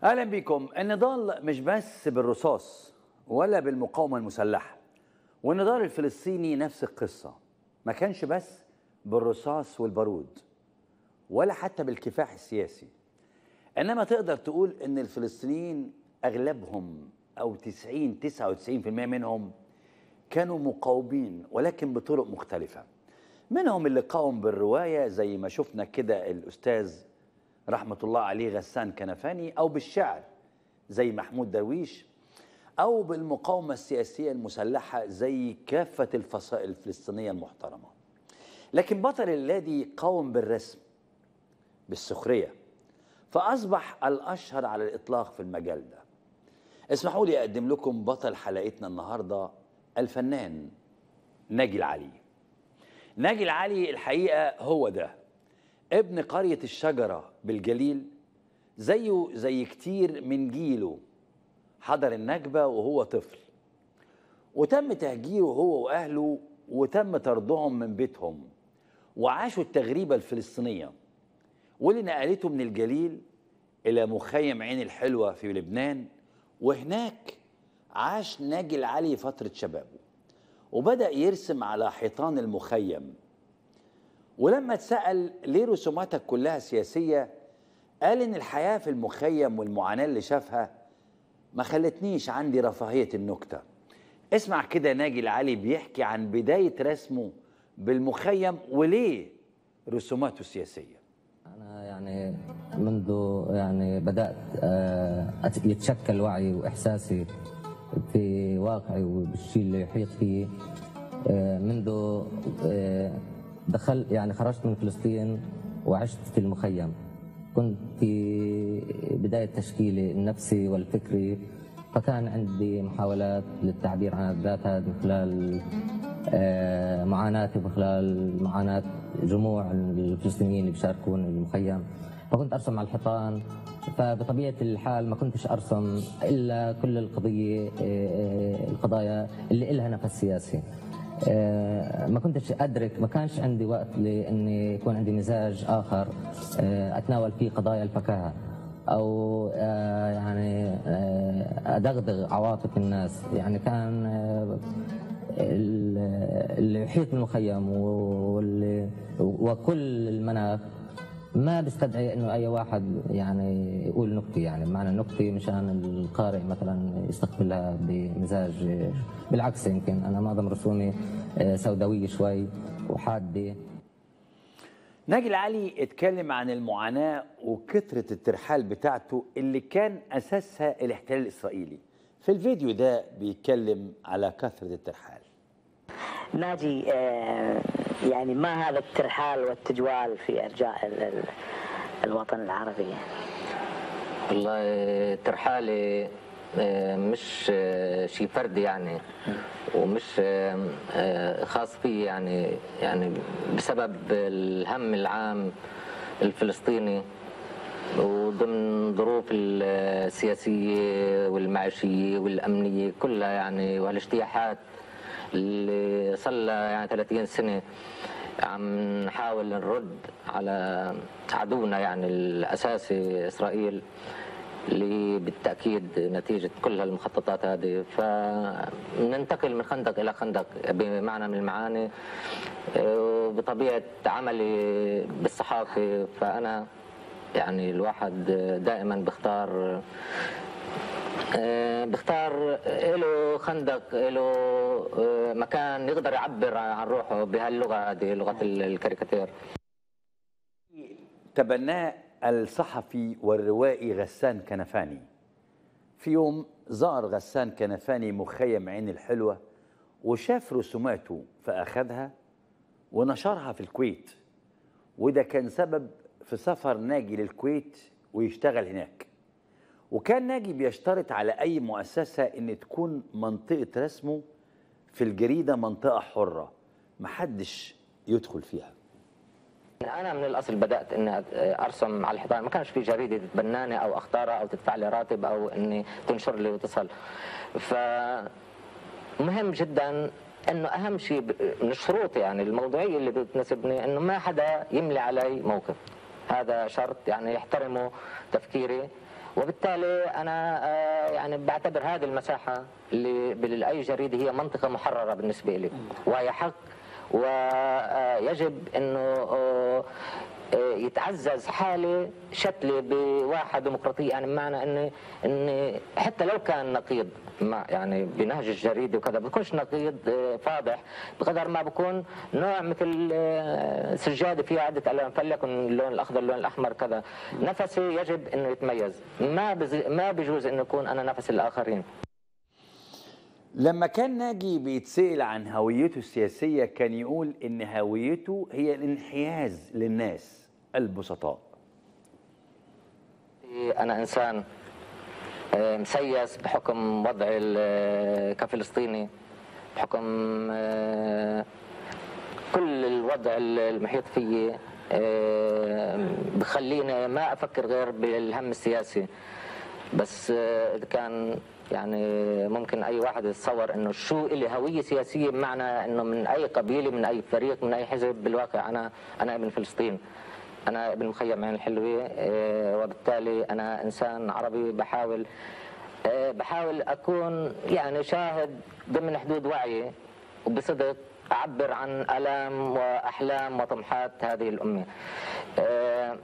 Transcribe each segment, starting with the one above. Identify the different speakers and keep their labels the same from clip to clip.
Speaker 1: اهلا بكم النضال مش بس بالرصاص ولا بالمقاومه المسلحه والنضال الفلسطيني نفس القصه ما كانش بس بالرصاص والبارود ولا حتى بالكفاح السياسي انما تقدر تقول ان الفلسطينيين اغلبهم او 90 99% منهم كانوا مقاومين ولكن بطرق مختلفه منهم اللي قاوم بالروايه زي ما شفنا كده الاستاذ رحمه الله عليه غسان كنفاني او بالشعر زي محمود درويش او بالمقاومه السياسيه المسلحه زي كافه الفصائل الفلسطينيه المحترمه لكن بطل الذي قاوم بالرسم بالسخريه فاصبح الاشهر على الاطلاق في المجال ده اسمحوا لي اقدم لكم بطل حلقتنا النهارده الفنان ناجي العلي ناجي العلي الحقيقه هو ده ابن قريه الشجره بالجليل زيه زي كتير من جيله حضر النكبه وهو طفل وتم تهجيره هو واهله وتم طردهم من بيتهم وعاشوا التغريبه الفلسطينيه واللي نقلته من الجليل الى مخيم عين الحلوه في لبنان وهناك عاش ناجي العلي فتره شبابه وبدا يرسم على حيطان المخيم ولما اتسال ليه رسوماتك كلها سياسيه قال ان الحياه في المخيم والمعاناه اللي شافها ما خلتنيش عندي رفاهيه النكته اسمع كده ناجي العلي بيحكي عن بدايه رسمه بالمخيم وليه رسوماته سياسيه
Speaker 2: أنا يعني منذ يعني بدأت آه، أت- يتشكل وعي وإحساسي في واقعي وبالشيء اللي يحيط فيه آه، منذ آه، دخل يعني خرجت من فلسطين وعشت في المخيم كنت في بداية تشكيلي النفسي والفكري فكان عندي محاولات للتعبير عن الذات هذا من خلال آه، معاناتي ومن خلال معاناة جموع الفلسطينيين اللي بيشاركون المخيم فكنت ارسم على الحيطان فبطبيعه الحال ما كنتش ارسم الا كل القضيه آه، القضايا اللي لها نفس سياسي آه، ما كنتش ادرك ما كانش عندي وقت لاني يكون عندي مزاج اخر آه، اتناول فيه قضايا الفكاهه او آه، يعني آه، ادغدغ عواطف الناس يعني كان آه، ال- اللي يحيط بالمخيم واللي وكل المناخ ما بيستدعي انه اي واحد يعني يقول نكته يعني معنى النكته مشان القارئ مثلا يستقبلها بمزاج بالعكس يمكن انا معظم رسومي آه، سوداويه شوي وحاده
Speaker 1: ناجي العلي اتكلم عن المعاناة وكثرة الترحال بتاعته اللي كان أساسها الاحتلال الإسرائيلي في الفيديو ده بيتكلم على كثرة الترحال
Speaker 3: ناجي آه، يعني ما هذا الترحال والتجوال في ارجاء ال- ال- الوطن العربي
Speaker 2: والله ترحالي آه، مش آه، شيء فردي يعني ومش آه، آه، خاص فيه يعني يعني بسبب الهم العام الفلسطيني وضمن ظروف السياسية والمعيشية والأمنية كلها يعني والاجتياحات اللي صار لها يعني 30 سنة عم نحاول نرد على عدونا يعني الأساسي إسرائيل اللي بالتأكيد نتيجة كل هالمخططات هذه فننتقل من خندق إلى خندق بمعنى من المعاني آه، وبطبيعة عملي بالصحافة فأنا يعني الواحد دائما بختار آه، بختار له خندق له آه، مكان يقدر يعبر عن روحه بهاللغة هذه لغة الكاريكاتير
Speaker 1: تبناه الصحفي والروائي غسان كنفاني في يوم زار غسان كنفاني مخيم عين الحلوة وشاف رسوماته فأخذها ونشرها في الكويت وده كان سبب في سفر ناجي للكويت ويشتغل هناك وكان ناجي بيشترط على أي مؤسسة إن تكون منطقة رسمه في الجريدة منطقة حرة محدش يدخل فيها
Speaker 2: انا من الاصل بدات اني ارسم على الحيطان ما كانش في جريده تتبناني او اختارها او تدفع لي راتب او اني تنشر لي وتصل ف مهم جدا انه اهم شيء ب- من الشروط يعني الموضوعيه اللي بتناسبني انه ما حدا يملي علي موقف هذا شرط يعني يحترموا تفكيري وبالتالي انا آه، يعني بعتبر هذه المساحه اللي بالاي جريده هي منطقه محرره بالنسبه لي وهي حق ويجب انه آه، آه، يتعزز حاله شتله بواحد ديمقراطيه يعني بمعنى اني اني حتى لو كان نقيض مع يعني بنهج الجريده وكذا بكونش نقيض آه، فاضح بقدر ما بكون نوع مثل آه، سجاده فيها عده الوان فليكن اللون الاخضر اللون الاحمر كذا نفسي يجب انه يتميز ما بزي ما بيجوز انه يكون انا نفس الاخرين
Speaker 1: لما كان ناجي بيتسأل عن هويته السياسية كان يقول إن هويته هي الانحياز للناس البسطاء
Speaker 2: أنا إنسان آه، مسيس بحكم وضعي ال- كفلسطيني بحكم آه، كل الوضع المحيط فيي آه، بخليني ما أفكر غير بالهم السياسي بس آه، إذا كان يعني ممكن اي واحد يتصور انه شو لي هويه سياسيه بمعنى انه من اي قبيله من اي فريق من اي حزب بالواقع انا انا ابن فلسطين انا ابن مخيم عين الحلوه آه، وبالتالي انا انسان عربي بحاول آه، بحاول اكون يعني شاهد ضمن حدود وعيي وبصدق اعبر عن الام واحلام وطموحات هذه الامه آه،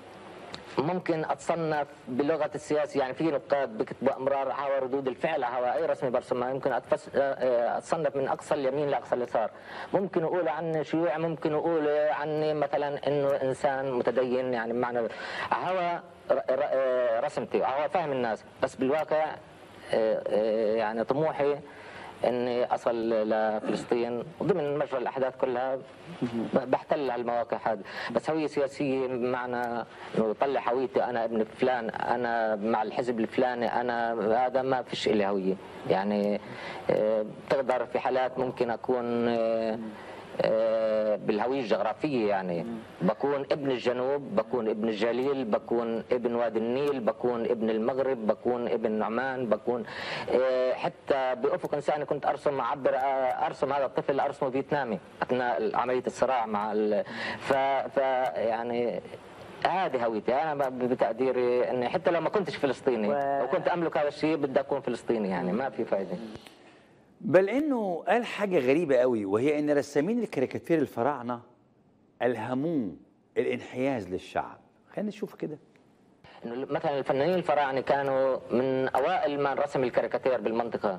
Speaker 2: ممكن اتصنف بلغه السياسه يعني في نقاد بكتبوا امرار هوا ردود الفعل هوا اي رسمه برسمها يمكن أتفس آه، اتصنف من اقصى اليمين لاقصى اليسار ممكن اقول عني شيوعي ممكن اقول عني مثلا انه انسان متدين يعني بمعنى هوا ر- ر- آه، رسمتي هوا فهم الناس بس بالواقع آه، آه، يعني طموحي اني اصل لفلسطين وضمن مجرى الاحداث كلها بحتل على المواقع هذه بس هويه سياسيه بمعنى انه يطلع هويتي انا ابن فلان انا مع الحزب الفلاني انا هذا ما فيش لي هويه يعني آه، بتقدر في حالات ممكن اكون آه، آه، بالهوية الجغرافية يعني بكون ابن الجنوب بكون ابن الجليل بكون ابن وادي النيل بكون ابن المغرب بكون ابن عمان بكون آه، حتى بأفق إنساني كنت أرسم أعبر آه، أرسم هذا الطفل أرسمه فيتنامي أثناء عملية الصراع مع ال... ف... ف يعني هذه هويتي انا ب- بتقديري اني حتى لو ما كنتش فلسطيني
Speaker 3: و-
Speaker 2: وكنت املك هذا الشيء بدي اكون فلسطيني يعني ما في فائده
Speaker 1: بل انه قال حاجه غريبه قوي وهي ان رسامين الكاريكاتير الفراعنه الهموه الانحياز للشعب خلينا نشوف كده
Speaker 2: انه مثلا الفنانين الفراعنه كانوا من اوائل من رسم الكاريكاتير بالمنطقه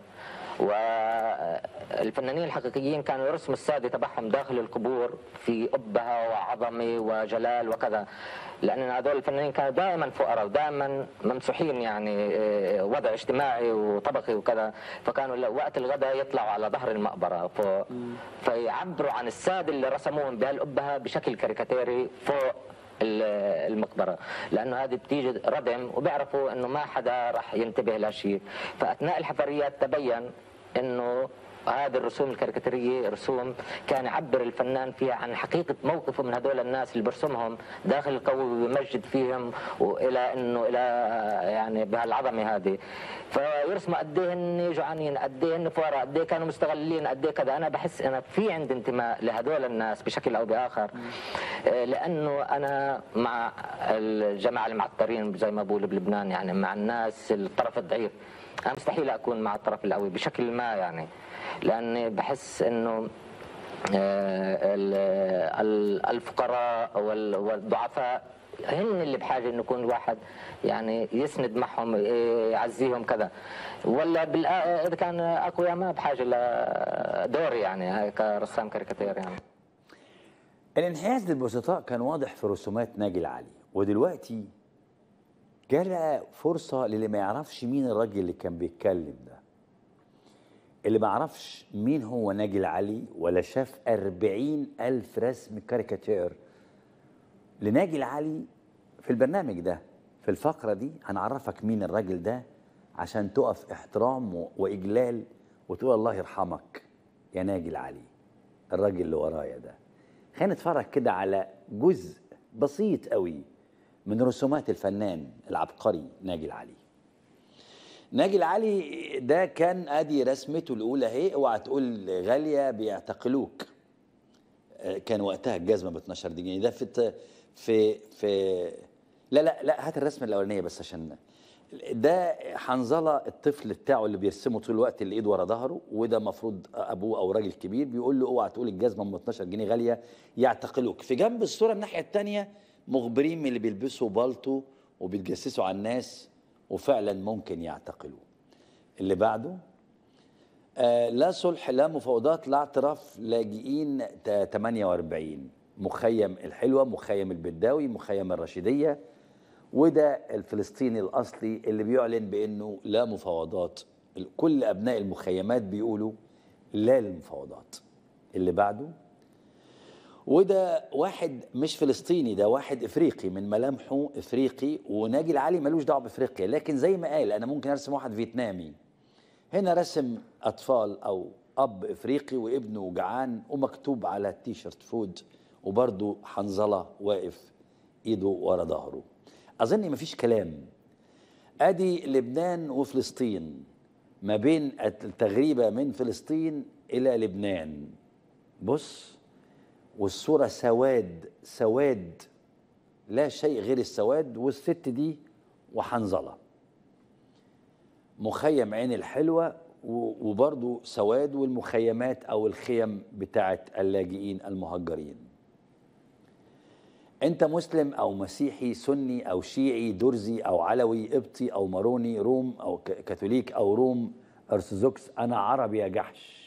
Speaker 2: والفنانين الحقيقيين كانوا يرسموا الساده تبعهم داخل القبور في أبهة وعظمه وجلال وكذا لان هذول الفنانين كانوا دائما فقراء ودائما ممسوحين يعني آه، وضع اجتماعي وطبقي وكذا فكانوا ل- وقت الغداء يطلعوا على ظهر المقبره ف... فيعبروا عن الساده اللي رسموهم بهالأبهة بشكل كاريكاتيري فوق ال- المقبره لانه هذه بتيجي ردم وبيعرفوا انه ما حدا راح ينتبه لهالشيء فاثناء الحفريات تبين انه هذه الرسوم الكاريكاتيريه رسوم كان يعبر الفنان فيها عن حقيقه موقفه من هذول الناس اللي برسمهم داخل القبو وبيمجد فيهم والى انه الى يعني بهالعظمه هذه فيرسموا قد ايه هن جوعانين قد ايه هن فقراء قد ايه كانوا مستغلين قد ايه كذا انا بحس انا في عندي انتماء لهذول الناس بشكل او باخر آه، لانه انا مع الجماعه المعطرين زي ما بقولوا بلبنان يعني مع الناس الطرف الضعيف انا مستحيل اكون مع الطرف القوي بشكل ما يعني لاني بحس انه آه، ال- ال- الفقراء وال- والضعفاء هن اللي بحاجه انه يكون الواحد يعني يسند معهم إيه، يعزيهم كذا ولا بالآ- اذا كان اقوياء ما بحاجه لدوري يعني هاي كرسام كاريكاتير يعني
Speaker 1: الانحياز للبسطاء كان واضح في رسومات ناجي العلي ودلوقتي جاء فرصة للي ما يعرفش مين الراجل اللي كان بيتكلم ده اللي ما يعرفش مين هو ناجي العلي ولا شاف أربعين ألف رسم كاريكاتير لناجي العلي في البرنامج ده في الفقرة دي هنعرفك مين الراجل ده عشان تقف احترام و- وإجلال وتقول الله يرحمك يا ناجي العلي الراجل اللي ورايا ده خلينا نتفرج كده على جزء بسيط قوي من رسومات الفنان العبقري ناجي العلي ناجي العلي ده كان ادي رسمته الاولى اهي اوعى تقول غاليه بيعتقلوك آه، كان وقتها الجزمه ب 12 جنيه ده في في في لا لا لا هات الرسمه الاولانيه بس عشان ده حنظله الطفل بتاعه اللي بيرسمه طول الوقت اللي ايده ورا ظهره وده المفروض ابوه او راجل كبير بيقول له اوعى تقول الجزمه ام 12 جنيه غاليه يعتقلوك في جنب الصوره الناحيه الثانيه مخبرين من اللي بيلبسوا بالطو وبيتجسسوا على الناس وفعلا ممكن يعتقلوه اللي بعده آه لا صلح لا مفاوضات لا اعتراف لاجئين تا- 48 مخيم الحلوه مخيم البداوي مخيم الرشيديه وده الفلسطيني الاصلي اللي بيعلن بانه لا مفاوضات كل ابناء المخيمات بيقولوا لا للمفاوضات اللي بعده وده واحد مش فلسطيني ده واحد افريقي من ملامحه افريقي وناجي العلي ملوش دعوه بافريقيا لكن زي ما قال انا ممكن ارسم واحد فيتنامي هنا رسم اطفال او اب افريقي وابنه جعان ومكتوب على التيشيرت فود وبرضه حنظله واقف ايده ورا ظهره اظن مفيش كلام ادي لبنان وفلسطين ما بين التغريبه من فلسطين الى لبنان بص والصوره سواد سواد لا شيء غير السواد والست دي وحنظله مخيم عين الحلوة و- وبرضو سواد والمخيمات أو الخيم بتاعت اللاجئين المهجرين أنت مسلم أو مسيحي سني أو شيعي درزي أو علوي قبطي أو ماروني روم أو ك- كاثوليك أو روم أرثوذكس أنا عربي يا جحش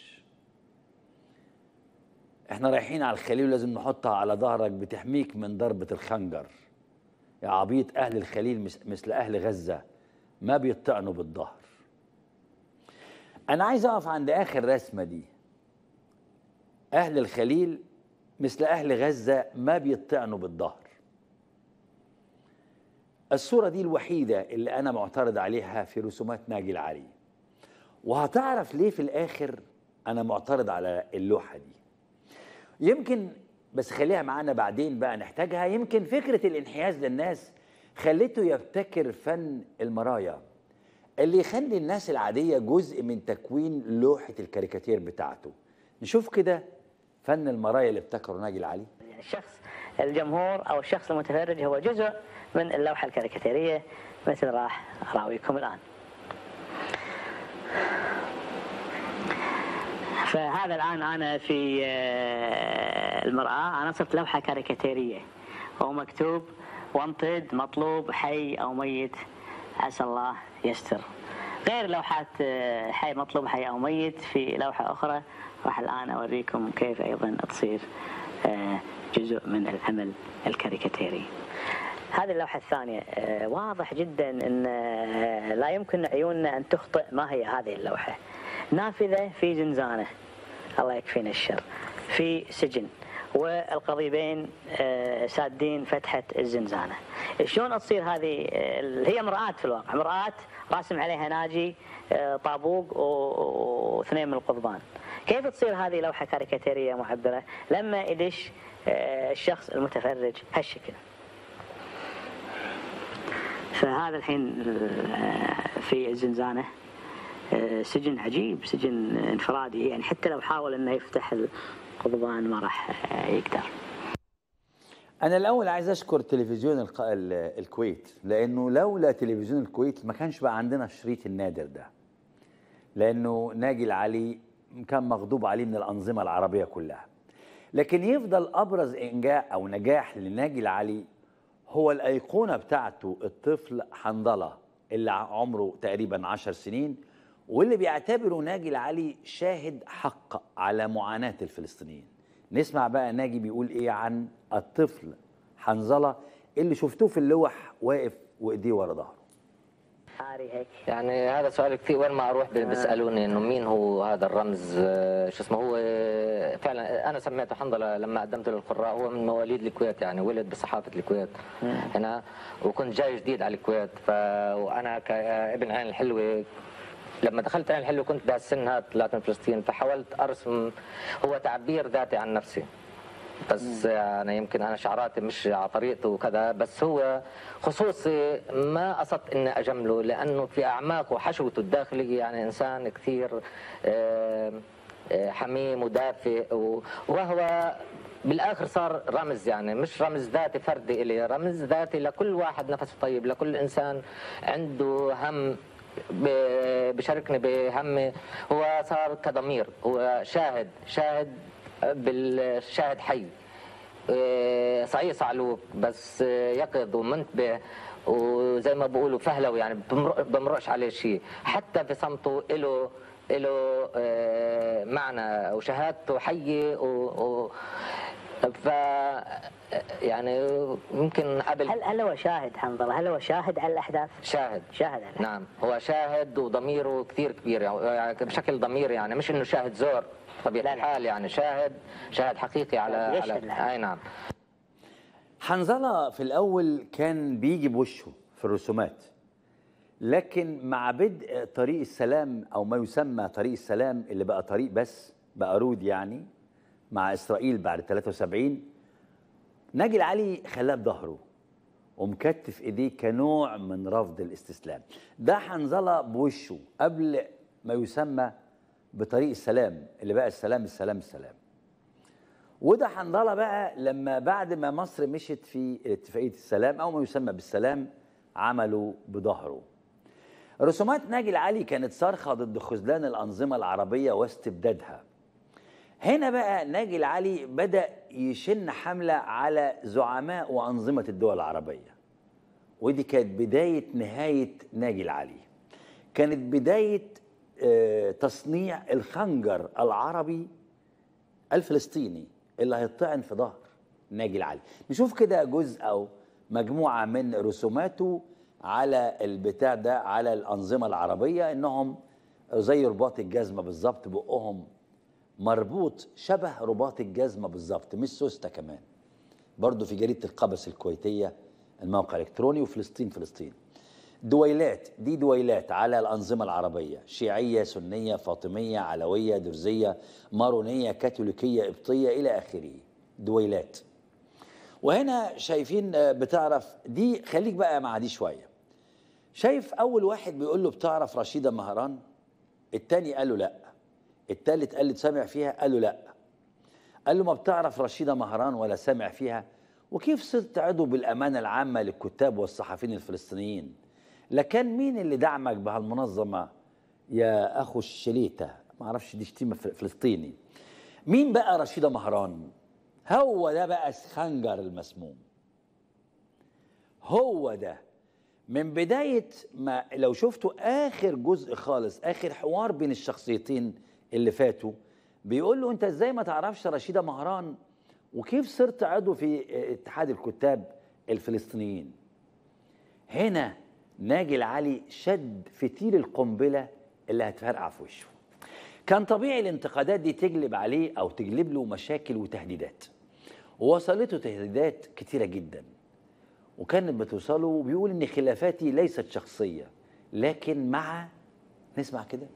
Speaker 1: احنا رايحين على الخليل ولازم نحطها على ظهرك بتحميك من ضربة الخنجر يا عبيط أهل الخليل مس- مثل أهل غزة ما بيطعنوا بالظهر أنا عايز أقف عند آخر رسمة دي أهل الخليل مثل أهل غزة ما بيطعنوا بالظهر الصورة دي الوحيدة اللي أنا معترض عليها في رسومات ناجي العلي وهتعرف ليه في الآخر أنا معترض على اللوحة دي يمكن بس خليها معانا بعدين بقى نحتاجها يمكن فكرة الانحياز للناس خلته يبتكر فن المرايا اللي يخلي الناس العادية جزء من تكوين لوحة الكاريكاتير بتاعته نشوف كده فن المرايا اللي ابتكره ناجي العلي
Speaker 3: يعني الشخص الجمهور او الشخص المتفرج هو جزء من اللوحه الكاريكاتيريه مثل راح اراويكم الان. فهذا الان انا في آه، المراه انا صرت لوحه كاريكاتيريه ومكتوب وانطد مطلوب حي او ميت عسى الله يستر. غير لوحات آه، حي مطلوب حي او ميت في لوحه اخرى راح الان اوريكم كيف ايضا تصير آه، جزء من العمل الكاريكاتيري. هذه اللوحة الثانية آه، واضح جدا أن آه، لا يمكن عيوننا أن تخطئ ما هي هذه اللوحة نافذة في زنزانة الله يكفينا الشر في سجن والقضيبين آه، سادين فتحة الزنزانة شلون تصير هذه آه، هي مرآة في الواقع مرآة راسم عليها ناجي آه، طابوق و- واثنين من القضبان كيف تصير هذه لوحة كاريكاتيرية معبرة لما يدش آه، الشخص المتفرج هالشكل فهذا الحين آه، في الزنزانة آه، سجن عجيب سجن انفرادي يعني حتى لو حاول انه يفتح القضبان ما راح آه، يقدر
Speaker 1: أنا الأول عايز أشكر تلفزيون الق... ال- الكويت لأنه لولا تلفزيون الكويت ما كانش بقى عندنا الشريط النادر ده لأنه ناجي العلي كان مغضوب عليه من الأنظمة العربية كلها لكن يفضل أبرز إنجاح أو نجاح لناجي العلي هو الأيقونة بتاعته الطفل حنظلة اللي عمره تقريبا عشر سنين واللي بيعتبره ناجي العلي شاهد حق على معاناة الفلسطينيين نسمع بقى ناجي بيقول ايه عن الطفل حنظلة اللي شفتوه في اللوح واقف وايديه ورا ظهره
Speaker 3: عاري هيك
Speaker 2: يعني هذا سؤال كثير وين ما اروح بيسالوني انه مين هو هذا الرمز آه، شو اسمه هو آه، فعلا انا سميته حنظله لما قدمته للقراء هو من مواليد الكويت يعني ولد بصحافه الكويت هنا وكنت جاي جديد على الكويت ف وانا كابن عين الحلوه لما دخلت عين الحلوه كنت بهالسن هذا طلعت من فلسطين فحاولت ارسم هو تعبير ذاتي عن نفسي بس يعني يمكن انا شعراتي مش على طريقته وكذا بس هو خصوصي ما قصدت اني اجمله لانه في اعماقه وحشوته الداخليه يعني انسان كثير آه، آه، حميم ودافئ و- وهو بالاخر صار رمز يعني مش رمز ذاتي فردي الي رمز ذاتي لكل واحد نفسه طيب لكل انسان عنده هم ب- بشاركني بهمي هو صار كضمير هو شاهد شاهد بالشاهد حي إيه، صحيح صعلوك بس إيه، يقظ ومنتبه وزي ما بقولوا فهلوي يعني بمرق- بمرقش عليه شيء حتى في صمته له له آه، معنى وشهادته حيه و, و ف يعني ممكن قبل
Speaker 3: هل هل هو شاهد حنظله؟ هل هو شاهد على الاحداث؟
Speaker 2: شاهد
Speaker 3: شاهد على
Speaker 2: نعم هو شاهد وضميره كثير كبير يعني بشكل ضمير يعني مش انه شاهد زور طبيعه
Speaker 3: لا لا.
Speaker 2: الحال يعني شاهد شاهد حقيقي على
Speaker 3: يشهد
Speaker 2: على
Speaker 3: لها.
Speaker 2: اي نعم
Speaker 1: حنظلة في الأول كان بيجي بوشه في الرسومات لكن مع بدء طريق السلام أو ما يسمى طريق السلام اللي بقى طريق بس بقى رود يعني مع إسرائيل بعد 73 ناجي العلي خلاه بظهره ومكتف ايديه كنوع من رفض الاستسلام ده حنظله بوشه قبل ما يسمى بطريق السلام اللي بقى السلام السلام السلام وده حنظله بقى لما بعد ما مصر مشت في اتفاقيه السلام او ما يسمى بالسلام عملوا بظهره رسومات ناجي العلي كانت صارخه ضد خذلان الانظمه العربيه واستبدادها هنا بقى ناجي العلي بدأ يشن حملة على زعماء وأنظمة الدول العربية ودي كانت بداية نهاية ناجي العلي كانت بداية آه، تصنيع الخنجر العربي الفلسطيني اللي هيطعن في ظهر ناجي العلي نشوف كده جزء أو مجموعة من رسوماته على البتاع ده على الأنظمة العربية إنهم زي رباط الجزمة بالظبط بقهم مربوط شبه رباط الجزمة بالظبط مش سوسته كمان برضو في جريدة القبس الكويتية الموقع الإلكتروني وفلسطين فلسطين دويلات دي دويلات على الأنظمة العربية شيعية سنية فاطمية علوية درزية مارونية كاثوليكية قبطية إلى آخره دويلات وهنا شايفين آه، بتعرف دي خليك بقى مع دي شوية شايف أول واحد بيقول له بتعرف رشيدة مهران التاني قال له لأ التالت قال له سامع فيها قال له لا قال له ما بتعرف رشيدة مهران ولا سامع فيها وكيف صرت عضو بالأمانة العامة للكتاب والصحفيين الفلسطينيين لكن مين اللي دعمك بهالمنظمة يا أخو الشليتة ما أعرفش دي شتيمة فل- فلسطيني مين بقى رشيدة مهران هو ده بقى الخنجر المسموم هو ده من بداية ما لو شفتوا آخر جزء خالص آخر حوار بين الشخصيتين اللي فاتوا بيقول له أنت إزاي ما تعرفش رشيدة مهران وكيف صرت عضو في اتحاد الكتاب الفلسطينيين هنا ناجي العلي شد فتيل القنبلة اللي هتفرقع في وشه كان طبيعي الانتقادات دي تجلب عليه أو تجلب له مشاكل وتهديدات ووصلته تهديدات كتيرة جداً وكانت بتوصله وبيقول ان خلافاتي ليست شخصيه لكن مع نسمع كده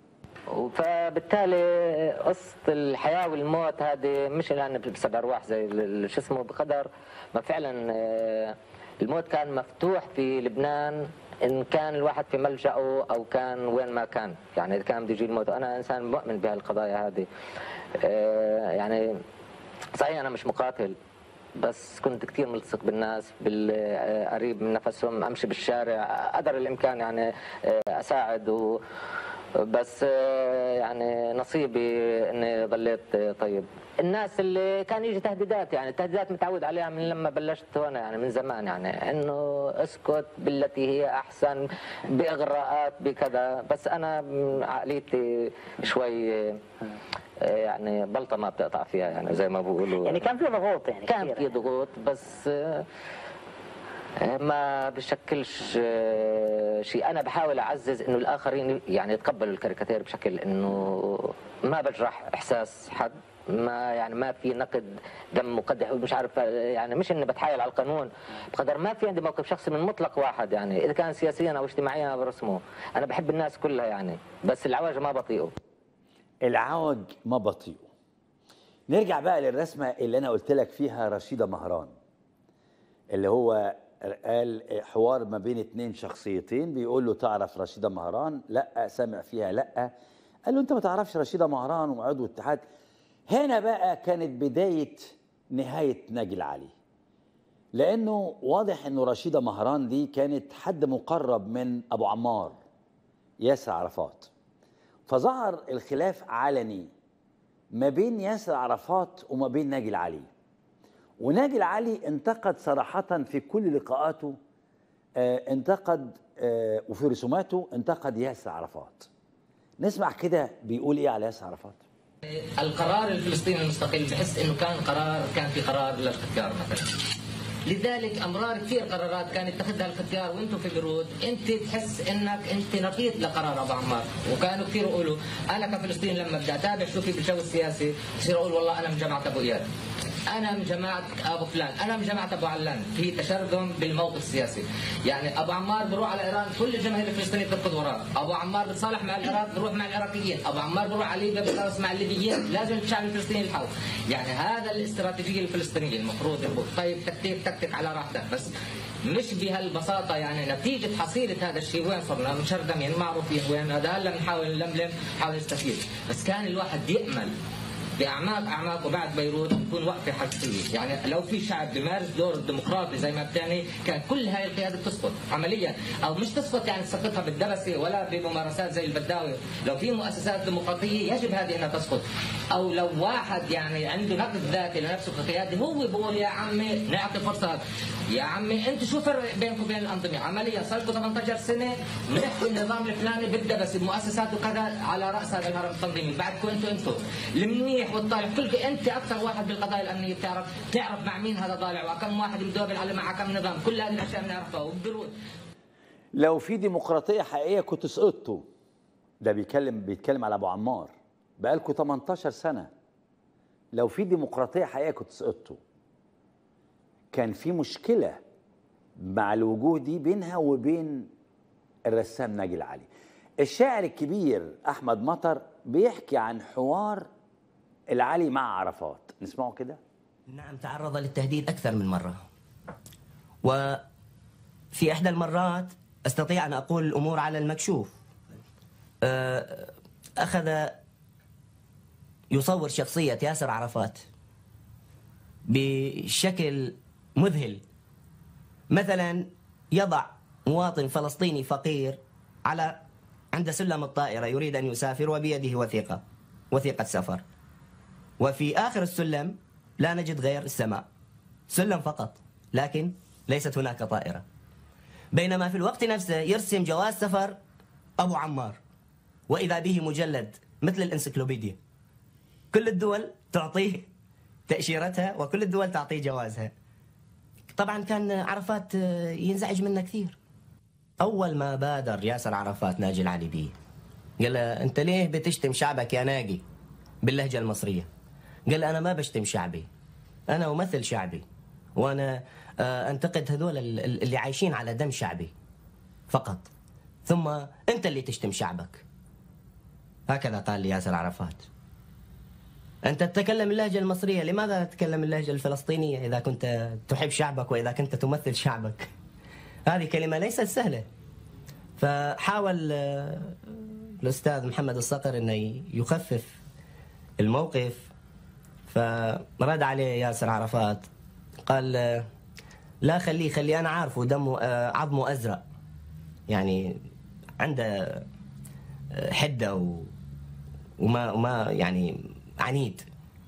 Speaker 2: فبالتالي قصة الحياة والموت هذه مش لأن بسبب أرواح زي ال- شو اسمه بقدر ما فعلا آه، الموت كان مفتوح في لبنان إن كان الواحد في ملجأه أو كان وين ما كان يعني إذا كان بده يجي الموت أنا إنسان مؤمن بهالقضايا هذه آه، يعني صحيح أنا مش مقاتل بس كنت كثير ملتصق بالناس بالقريب من نفسهم امشي بالشارع قدر الامكان يعني آه، اساعد و بس آه، يعني نصيبي اني ضليت آه، طيب الناس اللي كان يجي تهديدات يعني التهديدات متعود عليها من لما بلشت وانا يعني من زمان يعني انه اسكت بالتي هي احسن باغراءات بكذا بس انا م- عقليتي شوي آه، يعني بلطه ما بتقطع فيها يعني زي ما بيقولوا
Speaker 3: يعني كان في ضغوط يعني
Speaker 2: كان
Speaker 3: كثيرة.
Speaker 2: في ضغوط بس آه، ما بشكلش آه، شيء انا بحاول اعزز انه الاخرين يعني يتقبلوا الكاريكاتير بشكل انه ما بجرح احساس حد ما يعني ما في نقد دم مقدح ومش عارف يعني مش اني بتحايل على القانون بقدر ما في عندي موقف شخصي من مطلق واحد يعني اذا كان سياسيا او اجتماعيا انا برسمه انا بحب الناس كلها يعني بس العواجه ما بطيئه
Speaker 1: العوج ما بطيئه نرجع بقى للرسمه اللي انا قلت لك فيها رشيده مهران اللي هو قال حوار ما بين اتنين شخصيتين بيقول له تعرف رشيده مهران لا سامع فيها لا قال له انت ما تعرفش رشيده مهران وعضو اتحاد هنا بقى كانت بدايه نهايه ناجي العلي لانه واضح انه رشيده مهران دي كانت حد مقرب من ابو عمار ياسر عرفات فظهر الخلاف علني ما بين ياسر عرفات وما بين ناجي العلي وناجي العلي انتقد صراحة في كل لقاءاته آه انتقد آه وفي رسوماته انتقد ياسر عرفات نسمع كده بيقول ايه على ياسر عرفات
Speaker 2: القرار الفلسطيني المستقل بحس انه كان قرار كان في قرار للختيار مثلا لذلك امرار كثير قرارات كان يتخذها الختيار وانتم في بيروت انت تحس انك انت نقيت لقرار ابو عمار وكانوا كثير يقولوا انا كفلسطين لما بدي اتابع شو في بالجو السياسي بصير اقول والله انا من جماعه ابو اياد انا من جماعه ابو فلان انا من جماعه ابو علان في تشرذم بالموقف السياسي يعني ابو عمار بروح على ايران كل الجماهير الفلسطينيه بتركض وراه ابو عمار بتصالح مع العراق بروح مع العراقيين ابو عمار بروح على ليبيا بيتصالح مع الليبيين لازم الشعب الفلسطيني يلحقه يعني هذا الاستراتيجيه الفلسطينيه المفروض يكون طيب تكتيك تكتيك على راحتك بس مش بهالبساطه يعني نتيجه حصيله هذا الشيء وين صرنا مشردمين معروفين وين هذا هلا بنحاول نلملم نحاول نستفيد بس كان الواحد يامل باعماق اعماق وبعد بيروت تكون وقفه حقيقيه، يعني لو في شعب بيمارس دور الديمقراطي زي ما بتعني كان كل هاي القياده بتسقط عمليا او مش تسقط يعني تسقطها بالدبسه ولا بممارسات زي البداوي، لو في مؤسسات ديمقراطيه يجب هذه انها تسقط، او لو واحد يعني عنده نقد ذاتي لنفسه كقيادي هو بيقول يا عمي نعطي فرصه يا عمي انت شو فرق بينكم وبين الانظمه؟ عمليا صار لكم 18 سنه بنحكي النظام الفلاني بالدبس بمؤسسات وكذا على راس هذا الهرم التنظيمي، بعدكم انتم انتم المنيح والطالع كل انت اكثر واحد بالقضايا الامنيه بتعرف تعرف مع مين هذا طالع وكم واحد مدوبل على مع كم نظام، كل هذه الاشياء بنعرفها وبدرود
Speaker 1: لو في ديمقراطيه حقيقيه كنت سقطتوا ده بيتكلم بيتكلم على ابو عمار بقالكم 18 سنه لو في ديمقراطيه حقيقيه كنت سقطتوا كان في مشكله مع الوجوه دي بينها وبين الرسام ناجي العلي الشاعر الكبير احمد مطر بيحكي عن حوار العلي مع عرفات نسمعه كده
Speaker 4: نعم تعرض للتهديد أكثر من مرة وفي إحدى المرات أستطيع أن أقول الأمور على المكشوف أه، أخذ يصور شخصية ياسر عرفات بشكل مذهل مثلا يضع مواطن فلسطيني فقير على عند سلم الطائرة يريد أن يسافر وبيده وثيقة وثيقة سفر وفي آخر السلم لا نجد غير السماء سلم فقط لكن ليست هناك طائرة بينما في الوقت نفسه يرسم جواز سفر أبو عمار وإذا به مجلد مثل الانسيكلوبيديا كل الدول تعطيه تأشيرتها وكل الدول تعطيه جوازها طبعا كان عرفات ينزعج منه كثير أول ما بادر ياسر عرفات ناجي العلي بيه قال له أنت ليه بتشتم شعبك يا ناجي باللهجة المصرية قال أنا ما بشتم شعبي أنا أمثل شعبي وأنا آه، أنتقد هذول ال- ال- اللي عايشين على دم شعبي فقط ثم أنت اللي تشتم شعبك هكذا قال لي ياسر عرفات أنت تتكلم اللهجة المصرية لماذا لا تتكلم اللهجة الفلسطينية إذا كنت تحب شعبك وإذا كنت تمثل شعبك هذه كلمة ليست سهلة فحاول آه، الأستاذ محمد الصقر أنه يخفف الموقف فرد عليه ياسر عرفات قال آه، لا خليه خليه أنا عارفه دمه آه، عظمه أزرق يعني عنده آه، حدة و وما وما يعني عنيد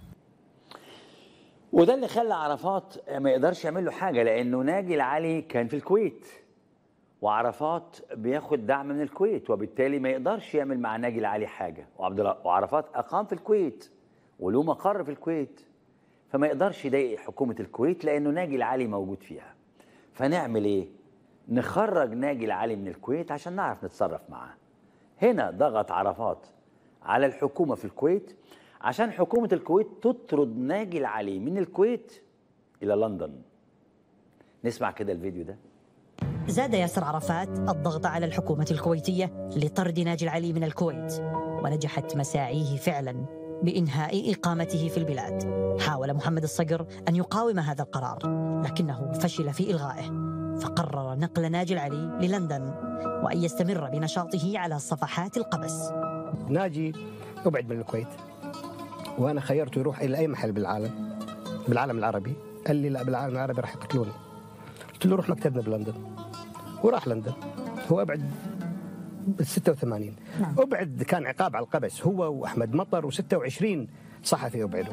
Speaker 1: وده اللي خلى عرفات ما يقدرش يعمل له حاجه لانه ناجي العلي كان في الكويت وعرفات بياخد دعم من الكويت وبالتالي ما يقدرش يعمل مع ناجي العلي حاجه وعبد الله وعرفات اقام في الكويت وله مقر في الكويت فما يقدرش يضايق حكومه الكويت لانه ناجي العلي موجود فيها فنعمل ايه نخرج ناجي العلي من الكويت عشان نعرف نتصرف معاه هنا ضغط عرفات على الحكومه في الكويت عشان حكومه الكويت تطرد ناجي العلي من الكويت الى لندن نسمع كده الفيديو ده
Speaker 5: زاد ياسر عرفات الضغط على الحكومة الكويتية لطرد ناجي العلي من الكويت ونجحت مساعيه فعلا بإنهاء إقامته في البلاد حاول محمد الصقر أن يقاوم هذا القرار لكنه فشل في إلغائه فقرر نقل ناجي العلي للندن وأن يستمر بنشاطه على صفحات القبس
Speaker 6: ناجي ابعد من الكويت وانا خيرته يروح الى اي محل بالعالم بالعالم العربي قال لي لا بالعالم العربي راح يقتلوني قلت له روح مكتبنا بلندن وراح لندن هو ابعد 86
Speaker 5: نعم.
Speaker 6: ابعد كان عقاب على القبس هو واحمد مطر و26 صحفي ابعدوا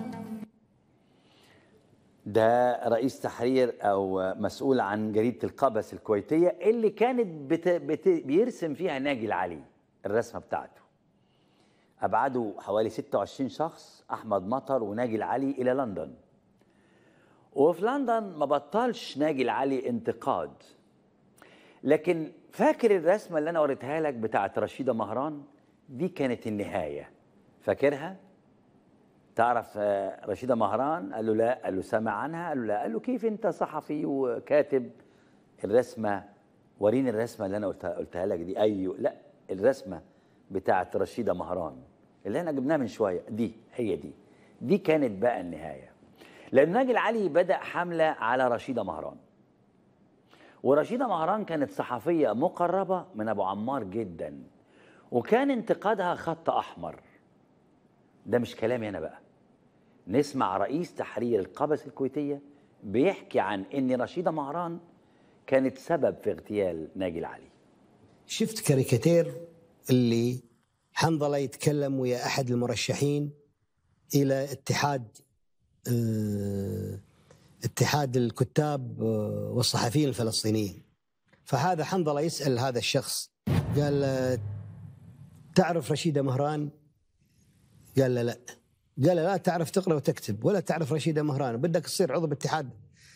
Speaker 1: ده رئيس تحرير او مسؤول عن جريده القبس الكويتيه اللي كانت بت... بت... بيرسم فيها ناجي العلي الرسمه بتاعته ابعدوا حوالي 26 شخص احمد مطر وناجي العلي الى لندن وفي لندن ما بطلش ناجي العلي انتقاد لكن فاكر الرسمه اللي انا وريتها لك بتاعت رشيده مهران دي كانت النهايه فاكرها تعرف آه، رشيدة مهران قال له لا قال له سمع عنها قال له لا قال له كيف انت صحفي وكاتب الرسمة وريني الرسمة اللي انا قلتها, قلتها لك دي ايوه لا الرسمة بتاعت رشيدة مهران اللي احنا جبناها من شوية دي هي دي دي كانت بقى النهاية لأن ناجي العلي بدأ حملة على رشيدة مهران ورشيدة مهران كانت صحفية مقربة من أبو عمار جدا وكان انتقادها خط أحمر ده مش كلامي أنا بقى نسمع رئيس تحرير القبس الكويتية بيحكي عن إن رشيدة مهران كانت سبب في اغتيال ناجي العلي
Speaker 6: شفت كاريكاتير اللي حنظله يتكلم ويا احد المرشحين الى اتحاد آه، اتحاد الكتاب آه، والصحفيين الفلسطينيين فهذا حنظله يسال هذا الشخص قال له، تعرف رشيده مهران؟ قال له لا قال له لا تعرف تقرا وتكتب ولا تعرف رشيده مهران بدك تصير عضو باتحاد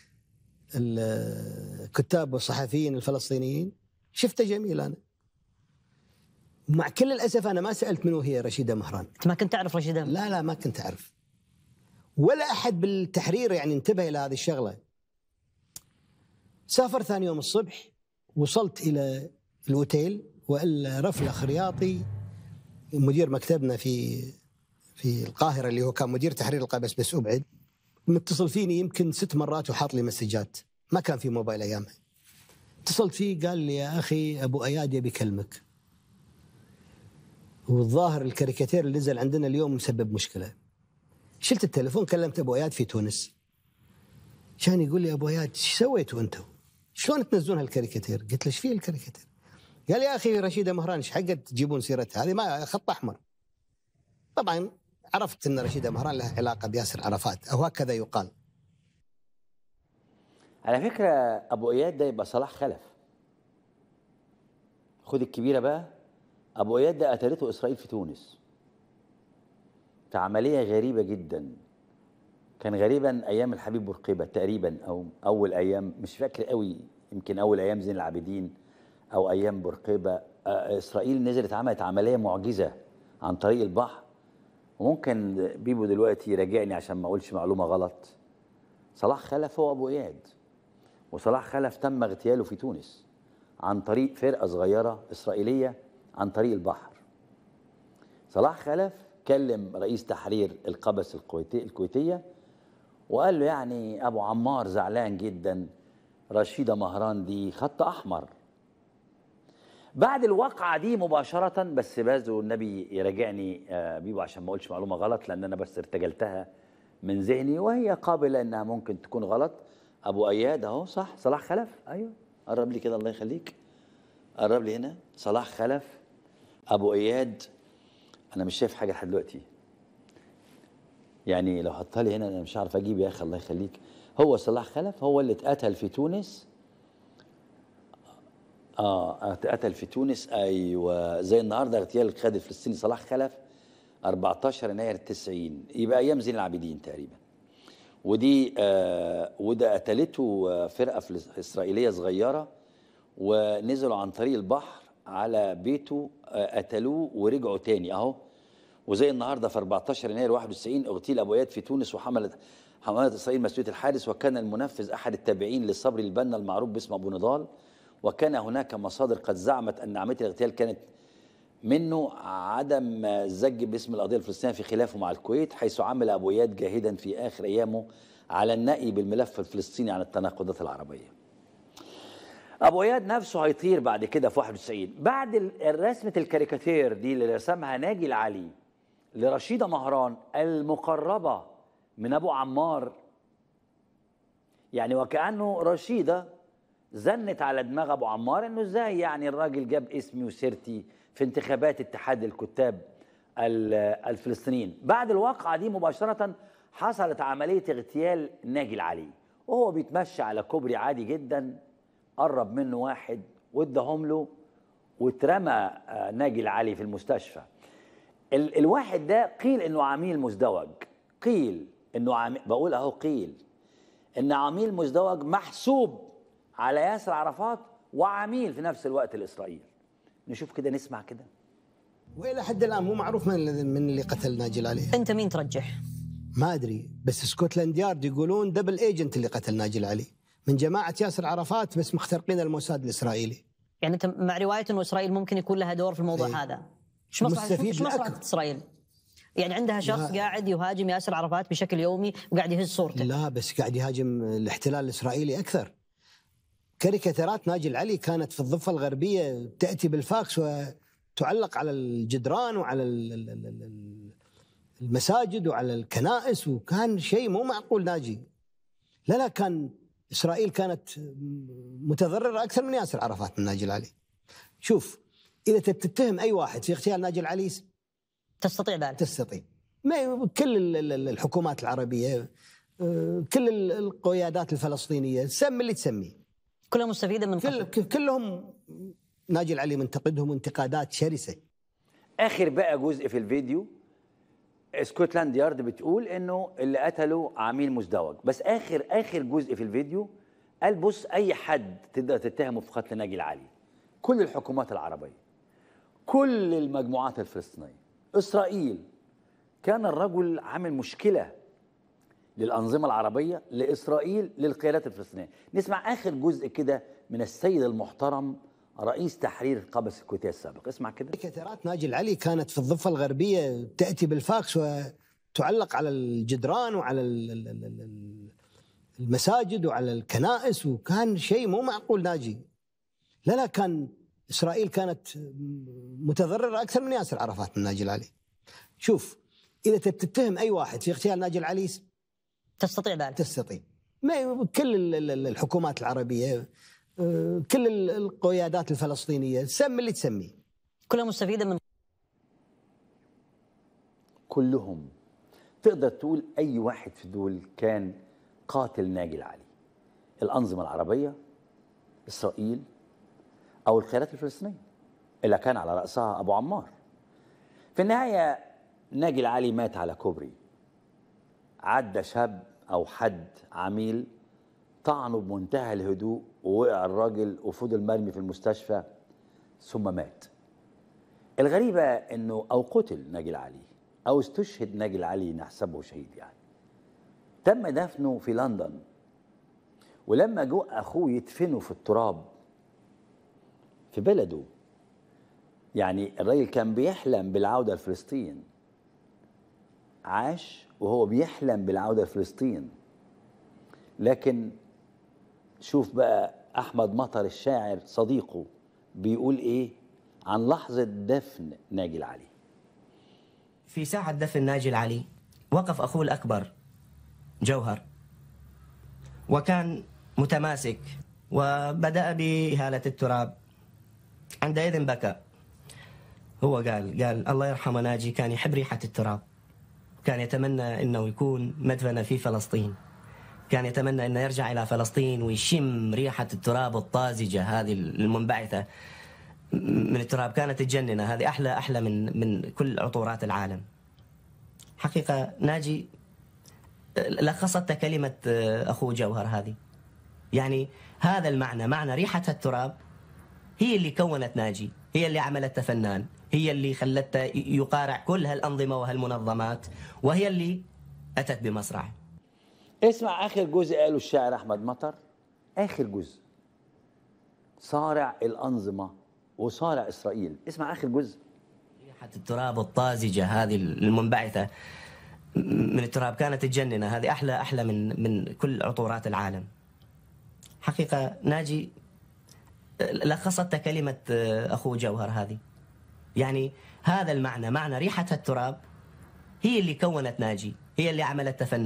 Speaker 6: الكتاب والصحفيين الفلسطينيين شفته جميل انا مع كل الاسف انا ما سالت منو هي رشيده مهران
Speaker 5: انت ما كنت تعرف رشيدة
Speaker 6: لا لا ما كنت اعرف ولا احد بالتحرير يعني انتبه الى هذه الشغله سافر ثاني يوم الصبح وصلت الى الاوتيل والا رفله خرياطي مدير مكتبنا في في القاهره اللي هو كان مدير تحرير القبس بس ابعد متصل فيني يمكن ست مرات وحاط لي مسجات ما كان في موبايل ايامها اتصلت فيه قال لي يا اخي ابو اياد يبي يكلمك والظاهر الكاريكاتير اللي نزل عندنا اليوم مسبب مشكله شلت التليفون كلمت ابو اياد في تونس كان يقول لي ابو اياد ايش سويتوا انتم؟ شلون تنزلون هالكاريكاتير؟ قلت له ايش فيه الكاريكاتير؟ قال يا اخي رشيده مهران ايش حقت تجيبون سيرتها؟ هذه ما خط احمر. طبعا عرفت ان رشيده مهران لها علاقه بياسر عرفات او هكذا يقال.
Speaker 1: على فكرة أبو إياد ده يبقى صلاح خلف خد الكبيرة بقى أبو إياد ده قتلته إسرائيل في تونس في عملية غريبة جدا كان غريبا أيام الحبيب بورقيبة تقريبا أو أول أيام مش فاكر قوي يمكن أول أيام زين العابدين أو أيام بورقيبة آه، إسرائيل نزلت عملت عملية معجزة عن طريق البحر وممكن بيبو دلوقتي يراجعني عشان ما أقولش معلومة غلط صلاح خلف هو أبو إياد وصلاح خلف تم اغتياله في تونس عن طريق فرقة صغيرة إسرائيلية عن طريق البحر صلاح خلف كلم رئيس تحرير القبس الكويتي الكويتية وقال له يعني أبو عمار زعلان جدا رشيدة مهران دي خط أحمر بعد الواقعة دي مباشرة بس بازو النبي يراجعني آه، بيبو عشان ما اقولش معلومة غلط لأن أنا بس ارتجلتها من ذهني وهي قابلة إنها ممكن تكون غلط أبو أياد أهو صح صلاح خلف أيوه قرب لي كده الله يخليك قرب لي هنا صلاح خلف أبو أياد أنا مش شايف حاجة لحد دلوقتي يعني لو حطها لي هنا أنا مش عارف أجيب يا أخي الله يخليك هو صلاح خلف هو اللي اتقتل في تونس اه اتقتل في تونس ايوه زي النهارده اغتيال القائد الفلسطيني صلاح خلف 14 يناير 90 يبقى ايام زين العابدين تقريبا ودي آه وده قتلته آه، فرقه فلس- اسرائيليه صغيره ونزلوا عن طريق البحر على بيته آه قتلوه ورجعوا تاني اهو وزي النهارده في 14 يناير 91 اغتيل ابو اياد في تونس وحملت حملت اسرائيل مسؤوليه الحادث وكان المنفذ احد التابعين للصبري البنا المعروف باسم ابو نضال وكان هناك مصادر قد زعمت ان عمليه الاغتيال كانت منه عدم الزج باسم القضيه الفلسطينيه في خلافه مع الكويت حيث عمل ابو اياد جاهدا في اخر ايامه على النأي بالملف الفلسطيني عن التناقضات العربيه. ابو اياد نفسه هيطير بعد كده في 91 بعد ال- رسمه الكاريكاتير دي اللي رسمها ناجي العلي لرشيده مهران المقربه من ابو عمار يعني وكانه رشيده زنت على دماغ ابو عمار انه ازاي يعني الراجل جاب اسمي وسيرتي في انتخابات اتحاد الكتاب ال- الفلسطينيين بعد الواقعه دي مباشره حصلت عمليه اغتيال ناجي العلي وهو بيتمشى على كوبري عادي جدا قرب منه واحد واداهم له واترمى آه، ناجي العلي في المستشفى ال الواحد ده قيل انه عميل مزدوج قيل انه عميل بقول اهو قيل ان عميل مزدوج محسوب على ياسر عرفات وعميل في نفس الوقت لاسرائيل نشوف كده نسمع كده
Speaker 6: والى حد الان مو معروف من الذي- من اللي قتل ناجي العلي
Speaker 5: انت مين ترجح؟
Speaker 6: ما ادري بس سكوتلاند يارد يقولون دبل ايجنت اللي قتل ناجي العلي من جماعه ياسر عرفات بس مخترقين الموساد الاسرائيلي
Speaker 5: يعني انت مع روايه انه اسرائيل ممكن يكون لها دور في الموضوع
Speaker 6: إيه.
Speaker 5: هذا ايش مصلحه
Speaker 6: مستفيد
Speaker 5: ايش مصلحه
Speaker 6: الأكبر.
Speaker 5: اسرائيل؟ يعني عندها شخص
Speaker 6: لا.
Speaker 5: قاعد يهاجم ياسر عرفات بشكل يومي وقاعد يهز صورته
Speaker 6: لا بس قاعد يهاجم الاحتلال الاسرائيلي اكثر كاريكاتيرات ناجي العلي كانت في الضفه الغربيه تاتي بالفاكس وتعلق على الجدران وعلى ال- ال- ال- ال- المساجد وعلى الكنائس وكان شيء مو معقول ناجي لا لا كان اسرائيل كانت متضرره اكثر من ياسر عرفات من ناجي العلي شوف اذا تبي تتهم اي واحد في اغتيال ناجي العلي
Speaker 5: تستطيع ذلك
Speaker 6: تستطيع ما كل ال- ال- ال- الحكومات العربيه آه، كل ال- القيادات الفلسطينيه سمي اللي تسميه
Speaker 5: كلها مستفيده من
Speaker 6: كل
Speaker 5: قتل.
Speaker 6: كلهم ناجي العلي منتقدهم انتقادات شرسه
Speaker 1: اخر بقى جزء في الفيديو اسكتلاند يارد بتقول انه اللي قتله عميل مزدوج بس اخر اخر جزء في الفيديو قال بص اي حد تقدر تتهمه في قتل ناجي العلي كل الحكومات العربيه كل المجموعات الفلسطينيه اسرائيل كان الرجل عامل مشكله للانظمه العربيه لاسرائيل للقيادات الفلسطينيه نسمع اخر جزء كده من السيد المحترم رئيس تحرير قبس الكويتيه السابق اسمع كده
Speaker 6: كاريكاتيرات ناجي العلي كانت في الضفه الغربيه تاتي بالفاكس وتعلق على الجدران وعلى ال- ال- ال- ال- المساجد وعلى الكنائس وكان شيء مو معقول ناجي لا لا كان اسرائيل كانت متضرره اكثر من ياسر عرفات من ناجي العلي شوف اذا تبي تتهم اي واحد في اغتيال ناجي العلي
Speaker 5: تستطيع ذلك
Speaker 6: تستطيع ما كل ال- ال- ال- الحكومات العربيه آه، كل ال- القيادات الفلسطينيه سمي اللي تسميه
Speaker 5: كلها مستفيده من
Speaker 1: كلهم تقدر تقول اي واحد في دول كان قاتل ناجي العلي الانظمه العربيه اسرائيل او القيادات الفلسطينيه اللي كان على راسها ابو عمار في النهايه ناجي العلي مات على كوبري عدى شاب او حد عميل طعنه بمنتهى الهدوء ووقع الراجل وفضل مرمي في المستشفى ثم مات الغريبة انه او قتل ناجي العلي او استشهد ناجي العلي نحسبه شهيد يعني تم دفنه في لندن ولما جو اخوه يدفنه في التراب في بلده يعني الراجل كان بيحلم بالعودة لفلسطين عاش وهو بيحلم بالعودة لفلسطين لكن شوف بقى احمد مطر الشاعر صديقه بيقول ايه عن لحظه دفن ناجي العلي
Speaker 4: في ساعة دفن ناجي العلي وقف أخوه الأكبر جوهر وكان متماسك وبدأ بإهالة التراب عندئذ بكى هو قال قال الله يرحم ناجي كان يحب ريحة التراب كان يتمنى أنه يكون مدفن في فلسطين كان يتمنى أنه يرجع إلى فلسطين ويشم ريحة التراب الطازجة هذه المنبعثة من التراب كانت تجننه هذه احلى احلى من من كل عطورات العالم حقيقه ناجي لخصت كلمه اخوه جوهر هذه يعني هذا المعنى معنى ريحه التراب هي اللي كونت ناجي هي اللي عملته فنان هي اللي خلته يقارع كل هالانظمه وهالمنظمات وهي اللي اتت بمصرع
Speaker 1: اسمع اخر جزء قاله الشاعر احمد مطر اخر جزء صارع الانظمه وصارع اسرائيل اسمع اخر جزء
Speaker 4: ريحة التراب الطازجة هذه المنبعثة من التراب كانت تجننه هذه أحلى أحلى من من كل عطورات العالم حقيقة ناجي لخصت كلمة أخوه جوهر هذه يعني هذا المعنى معنى ريحة التراب هي اللي كونت ناجي هي اللي عملته فنان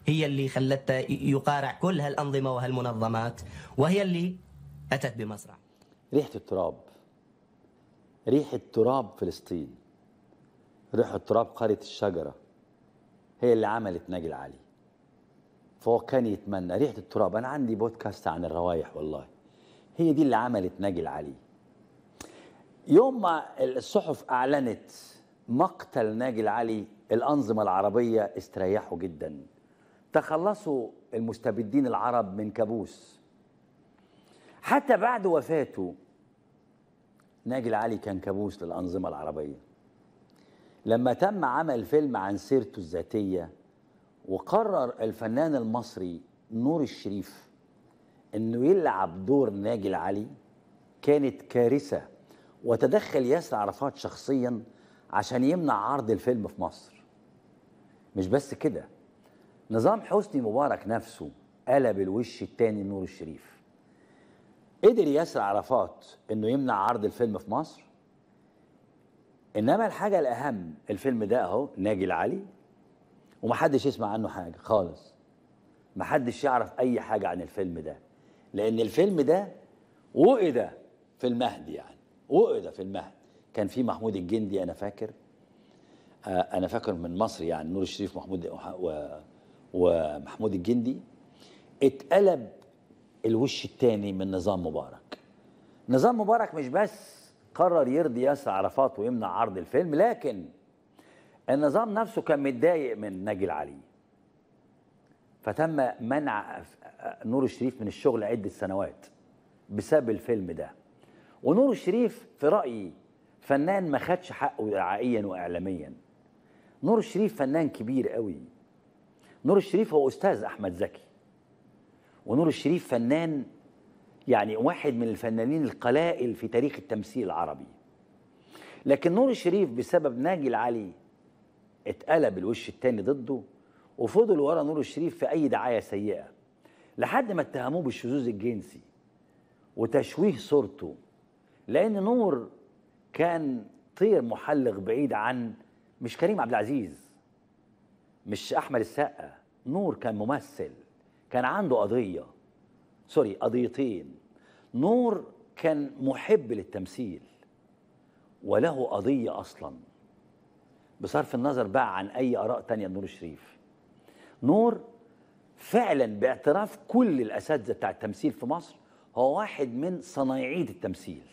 Speaker 4: هي اللي خلته يقارع كل هالأنظمة وهالمنظمات وهي اللي أتت بمصرع
Speaker 1: ريحة التراب ريحة تراب فلسطين ريحة تراب قرية الشجرة هي اللي عملت ناجي العلي فهو كان يتمنى ريحة التراب أنا عندي بودكاست عن الروايح والله هي دي اللي عملت ناجي العلي يوم ما الصحف أعلنت مقتل ناجي العلي الأنظمة العربية استريحوا جدا تخلصوا المستبدين العرب من كابوس حتى بعد وفاته ناجي العلي كان كابوس للأنظمة العربية لما تم عمل فيلم عن سيرته الذاتية وقرر الفنان المصري نور الشريف انه يلعب دور ناجي العلي كانت كارثة وتدخل ياسر عرفات شخصيا عشان يمنع عرض الفيلم في مصر مش بس كده نظام حسني مبارك نفسه قلب الوش التاني نور الشريف قدر ياسر عرفات انه يمنع عرض الفيلم في مصر انما الحاجه الاهم الفيلم ده اهو ناجي العلي ومحدش يسمع عنه حاجه خالص محدش يعرف اي حاجه عن الفيلم ده لان الفيلم ده وقد في المهد يعني وقد في المهد كان في محمود الجندي انا فاكر آه انا فاكر من مصر يعني نور الشريف محمود و ومحمود الجندي اتقلب الوش الثاني من نظام مبارك نظام مبارك مش بس قرر يرضي ياسر عرفات ويمنع عرض الفيلم لكن النظام نفسه كان متضايق من ناجي العلي فتم منع نور الشريف من الشغل عدة سنوات بسبب الفيلم ده ونور الشريف في رأيي فنان ما خدش حقه دعائيا وإعلاميا نور الشريف فنان كبير قوي نور الشريف هو أستاذ أحمد زكي ونور الشريف فنان يعني واحد من الفنانين القلائل في تاريخ التمثيل العربي لكن نور الشريف بسبب ناجي العلي اتقلب الوش التاني ضده وفضل ورا نور الشريف في اي دعايه سيئه لحد ما اتهموه بالشذوذ الجنسي وتشويه صورته لان نور كان طير محلق بعيد عن مش كريم عبد العزيز مش احمد السقا نور كان ممثل كان عنده قضيه سوري قضيتين نور كان محب للتمثيل وله قضيه اصلا بصرف النظر بقى عن اي اراء تانية نور الشريف نور فعلا باعتراف كل الاساتذه بتاع التمثيل في مصر هو واحد من صنايعيه التمثيل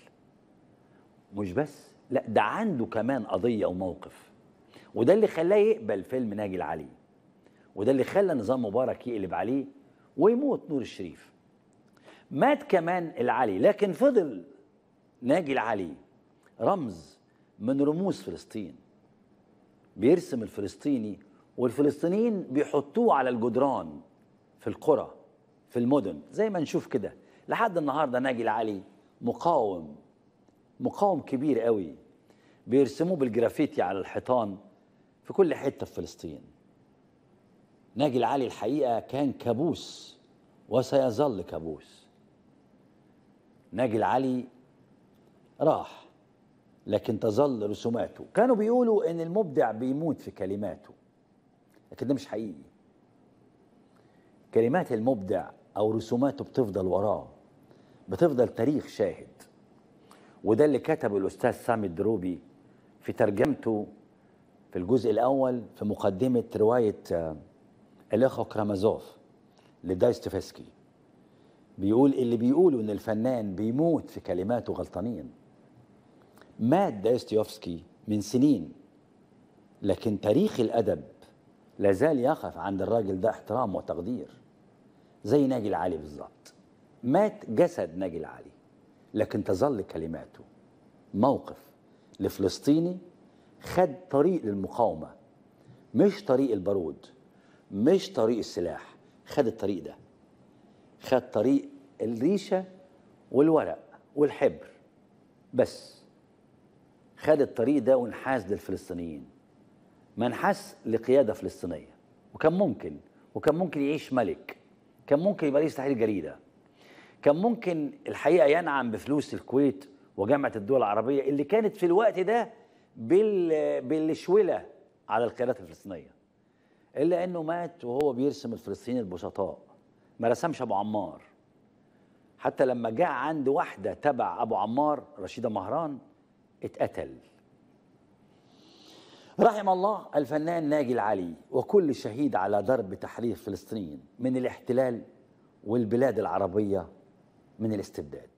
Speaker 1: مش بس لا ده عنده كمان قضيه وموقف وده اللي خلاه يقبل فيلم ناجي العلي وده اللي خلى نظام مبارك يقلب عليه ويموت نور الشريف مات كمان العلي لكن فضل ناجي العلي رمز من رموز فلسطين بيرسم الفلسطيني والفلسطينيين بيحطوه على الجدران في القرى في المدن زي ما نشوف كده لحد النهارده ناجي العلي مقاوم مقاوم كبير قوي بيرسموه بالجرافيتي على الحيطان في كل حته في فلسطين ناجي العلي الحقيقه كان كابوس وسيظل كابوس ناجي العلي راح لكن تظل رسوماته كانوا بيقولوا ان المبدع بيموت في كلماته لكن ده مش حقيقي كلمات المبدع او رسوماته بتفضل وراه بتفضل تاريخ شاهد وده اللي كتبه الاستاذ سامي الدروبي في ترجمته في الجزء الاول في مقدمه روايه الاخوه كرامازوف لدايستوفسكي بيقول اللي بيقولوا ان الفنان بيموت في كلماته غلطانين مات دايستوفسكي من سنين لكن تاريخ الادب لا زال يقف عند الراجل ده احترام وتقدير زي ناجي العلي بالظبط مات جسد ناجي العلي لكن تظل كلماته موقف لفلسطيني خد طريق للمقاومة مش طريق البارود مش طريق السلاح خد الطريق ده خد طريق الريشة والورق والحبر بس خد الطريق ده وانحاز للفلسطينيين ما انحاز لقيادة فلسطينية وكان ممكن وكان ممكن يعيش ملك كان ممكن يبقى رئيس تحرير جريدة كان ممكن الحقيقة ينعم بفلوس الكويت وجامعة الدول العربية اللي كانت في الوقت ده بال... بالشولة على القيادات الفلسطينية الا انه مات وهو بيرسم الفلسطينيين البسطاء ما رسمش ابو عمار حتى لما جاء عند واحده تبع ابو عمار رشيده مهران اتقتل رحم الله الفنان ناجي العلي وكل شهيد على درب تحرير فلسطين من الاحتلال والبلاد العربيه من الاستبداد